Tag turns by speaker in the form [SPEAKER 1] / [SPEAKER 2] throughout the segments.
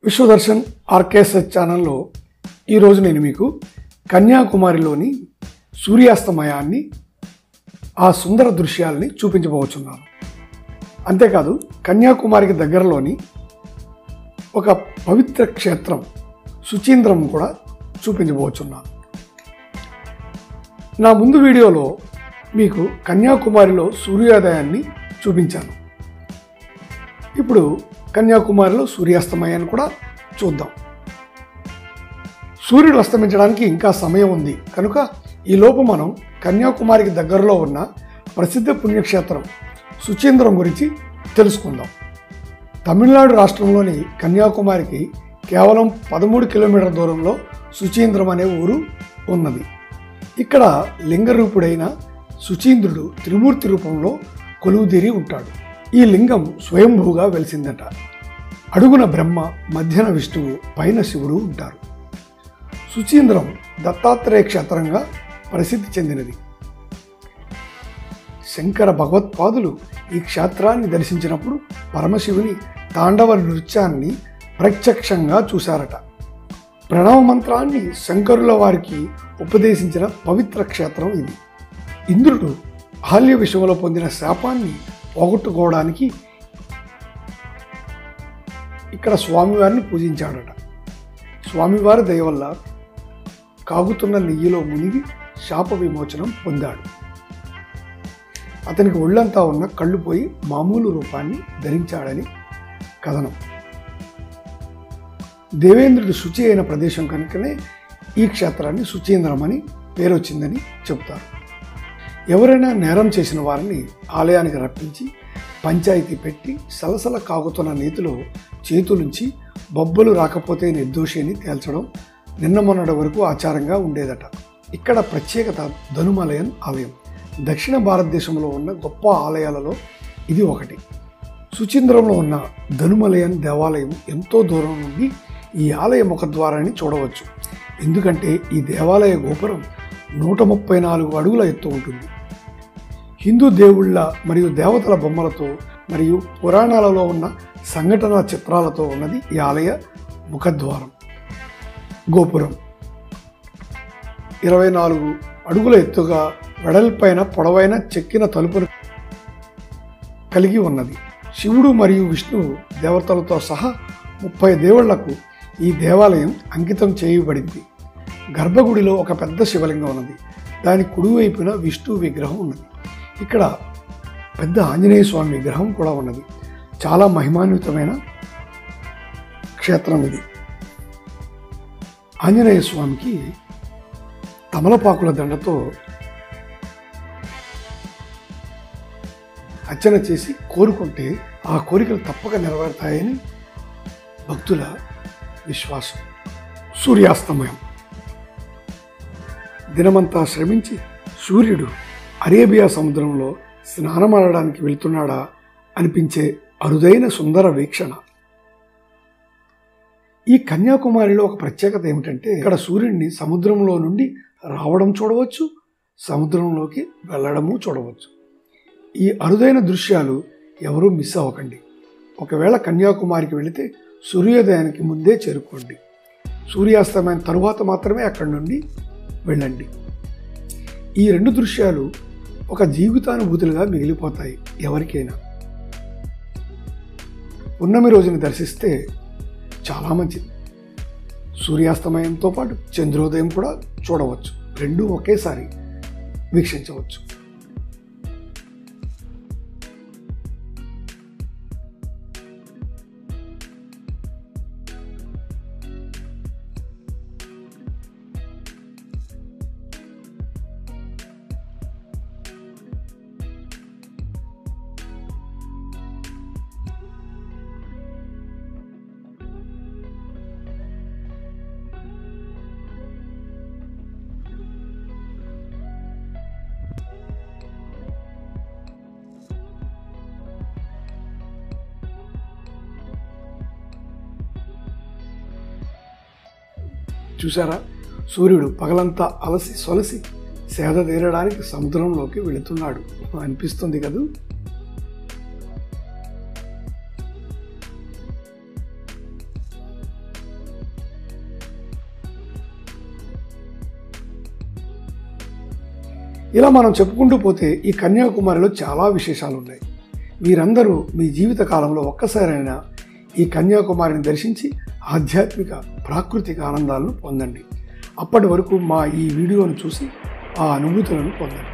[SPEAKER 1] విశ్వదర్శన్ ఆర్కేఎస్ఎస్ ఛానల్లో ఈరోజు నేను మీకు కన్యాకుమారిలోని సూర్యాస్తమయాన్ని ఆ సుందర దృశ్యాల్ని చూపించబోతున్నాను అంతేకాదు కన్యాకుమారికి దగ్గరలోని ఒక పవిత్ర క్షేత్రం సుచీంద్రం కూడా చూపించబోతున్నాను నా ముందు వీడియోలో మీకు కన్యాకుమారిలో సూర్యోదయాన్ని చూపించాను ఇప్పుడు కన్యాకుమారిలో సూర్యాస్తమయాన్ని కూడా చూద్దాం సూర్యుడు అస్తమించడానికి ఇంకా సమయం ఉంది కనుక ఈ లోపు మనం కన్యాకుమారికి దగ్గరలో ఉన్న ప్రసిద్ధ పుణ్యక్షేత్రం సుచీంద్రం గురించి తెలుసుకుందాం తమిళనాడు రాష్ట్రంలోని కన్యాకుమారికి కేవలం పదమూడు కిలోమీటర్ల దూరంలో సుచీంద్రం అనే ఊరు ఉన్నది ఇక్కడ లింగరూపుడైన సుచీంద్రుడు త్రిమూర్తి రూపంలో కొలువుదీరి ఉంటాడు ఈ లింగం స్వయంభూగా వెలిసిందట అడుగున బ్రహ్మ మధ్యన విష్ణువు పైన శివుడు ఉంటారు సుచీంద్రం దత్తాత్రేయ క్షేత్రంగా ప్రసిద్ధి చెందినది శంకర భగవత్పాదులు ఈ క్షేత్రాన్ని దర్శించినప్పుడు పరమశివుని తాండవ నృత్యాన్ని ప్రత్యక్షంగా చూశారట ప్రణవ మంత్రాన్ని శంకరుల వారికి ఉపదేశించిన పవిత్ర క్షేత్రం ఇది ఇంద్రుడు అహల్య విషయంలో పొందిన శాపాన్ని పోగొట్టుకోవడానికి ఇక్కడ స్వామివారిని పూజించాడట స్వామివారి దయ వల్ల కాగుతున్న నెయ్యిలో మునిగి శాప విమోచనం పొందాడు అతనికి ఒళ్ళంతా ఉన్న కళ్ళు పోయి మామూలు రూపాన్ని ధరించాడని కథనం దేవేంద్రుడు శుచి అయిన ప్రదేశం కనుకనే ఈ క్షేత్రాన్ని శుచీంద్రం అని పేరు వచ్చిందని చెబుతారు ఎవరైనా నేరం చేసిన వారిని ఆలయానికి రప్పించి పంచాయతీ పెట్టి సలసల కాగుతున్న నీతిలో చేతులుంచి బొబ్బలు రాకపోతే నిర్దోషి అని తేల్చడం నిన్న మొన్నటి వరకు ఆచారంగా ఉండేదట ఇక్కడ ప్రత్యేకత ధనుమలయన్ ఆలయం దక్షిణ భారతదేశంలో ఉన్న గొప్ప ఆలయాలలో ఇది ఒకటి సుచీంద్రంలో ఉన్న ధనుమలయన్ దేవాలయం ఎంతో దూరం నుండి ఈ ఆలయ ముఖద్వారాన్ని చూడవచ్చు ఎందుకంటే ఈ దేవాలయ గోపురం నూట ముప్పై నాలుగు అడుగుల ఎత్తు ఉంటుంది హిందూ దేవుళ్ళ మరియు దేవతల బొమ్మలతో మరియు పురాణాలలో ఉన్న సంఘటన చిత్రాలతో ఉన్నది ఈ ఆలయ ముఖద్వారం గోపురం ఇరవై నాలుగు అడుగుల ఎత్తుగా వెడల్పైన పొడవైన చెక్కిన తలుపును కలిగి ఉన్నది శివుడు మరియు విష్ణువు దేవతలతో సహా ముప్పై దేవుళ్లకు ఈ దేవాలయం అంకితం చేయబడింది గర్భగుడిలో ఒక పెద్ద శివలింగం ఉన్నది దాని కుడివైపున విష్ణు విగ్రహం ఉన్నది ఇక్కడ పెద్ద ఆంజనేయ స్వామి విగ్రహం కూడా ఉన్నది చాలా మహిమాన్వితమైన క్షేత్రం ఇది ఆంజనేయ స్వామికి తమలపాకుల దండతో అర్చన చేసి కోరుకుంటే ఆ కోరికలు తప్పక నెరవేరుతాయని భక్తుల విశ్వాసం సూర్యాస్తమయం దినమంతా శ్రమించి సూర్యుడు అరేబియా సముద్రంలో స్నానమాడడానికి వెళ్తున్నాడా అనిపించే అరుదైన సుందర వీక్షణ ఈ కన్యాకుమారిలో ఒక ప్రత్యేకత ఏమిటంటే ఇక్కడ సూర్యుడిని సముద్రంలో నుండి రావడం చూడవచ్చు సముద్రంలోకి వెళ్ళడము చూడవచ్చు ఈ అరుదైన దృశ్యాలు ఎవరూ మిస్ అవ్వకండి ఒకవేళ కన్యాకుమారికి వెళితే సూర్యోదయానికి ముందే చేరుకోండి సూర్యాస్తమయం తరువాత మాత్రమే అక్కడి నుండి వెళ్ళండి ఈ రెండు దృశ్యాలు ఒక జీవితానుభూతులుగా మిగిలిపోతాయి ఎవరికైనా పున్నమి రోజుని దర్శిస్తే చాలా మంచిది సూర్యాస్తమయంతో పాటు చంద్రోదయం కూడా చూడవచ్చు రెండు ఒకేసారి వీక్షించవచ్చు చూసారా సూర్యుడు పగలంతా అలసి సొలసి సేద తీరడానికి సముద్రంలోకి వెళుతున్నాడు అనిపిస్తుంది కదూ ఇలా మనం చెప్పుకుంటూ పోతే ఈ కన్యాకుమారిలో చాలా విశేషాలు ఉన్నాయి మీరందరూ మీ జీవిత కాలంలో ఒక్కసారైనా ఈ కన్యాకుమారిని దర్శించి ఆధ్యాత్మిక ప్రాకృతిక ఆనందాలను పొందండి అప్పటి వరకు మా ఈ వీడియోను చూసి ఆ అనుభూతులను పొందండి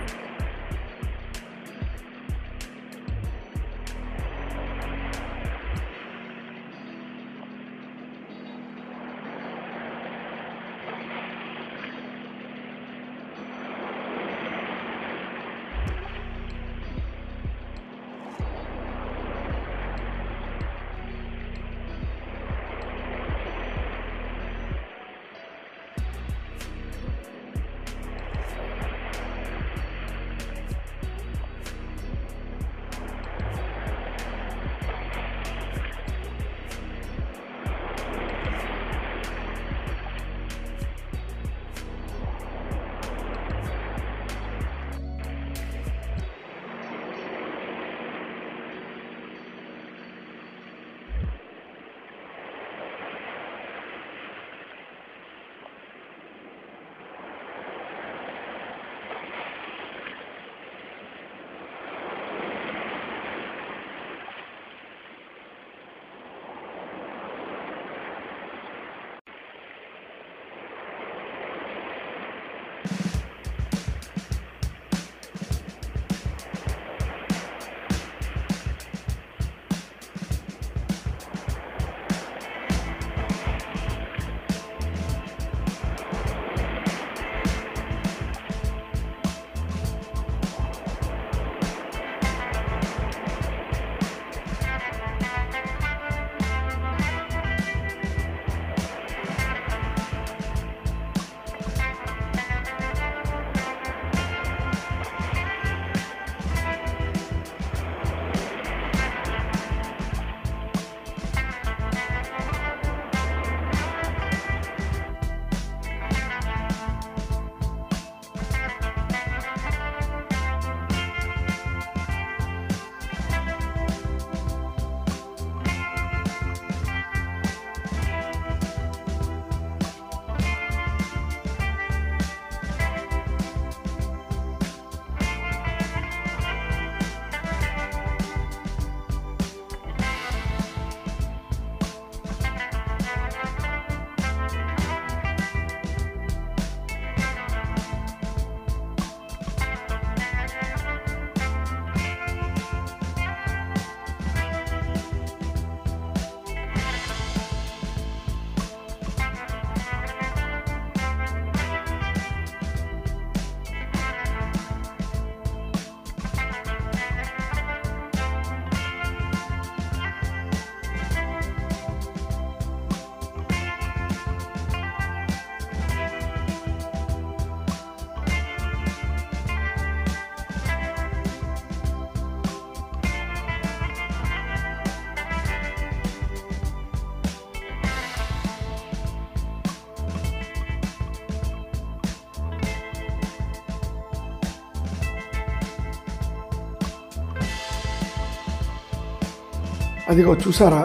[SPEAKER 1] అదిగో చూసారా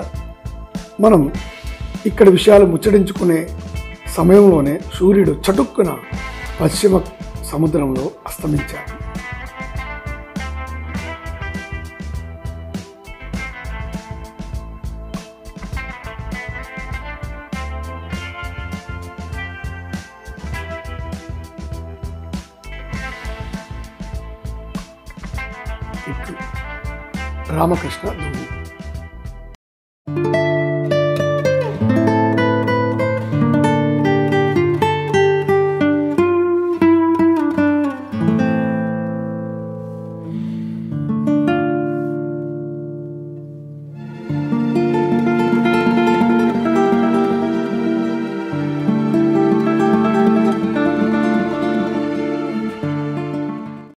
[SPEAKER 1] మనం ఇక్కడ విషయాలు ముచ్చడించుకునే సమయంలోనే సూర్యుడు చటుక్కున పశ్చిమ సముద్రంలో అస్తమించాడు ఇట్లు రామకృష్ణ దువ్వు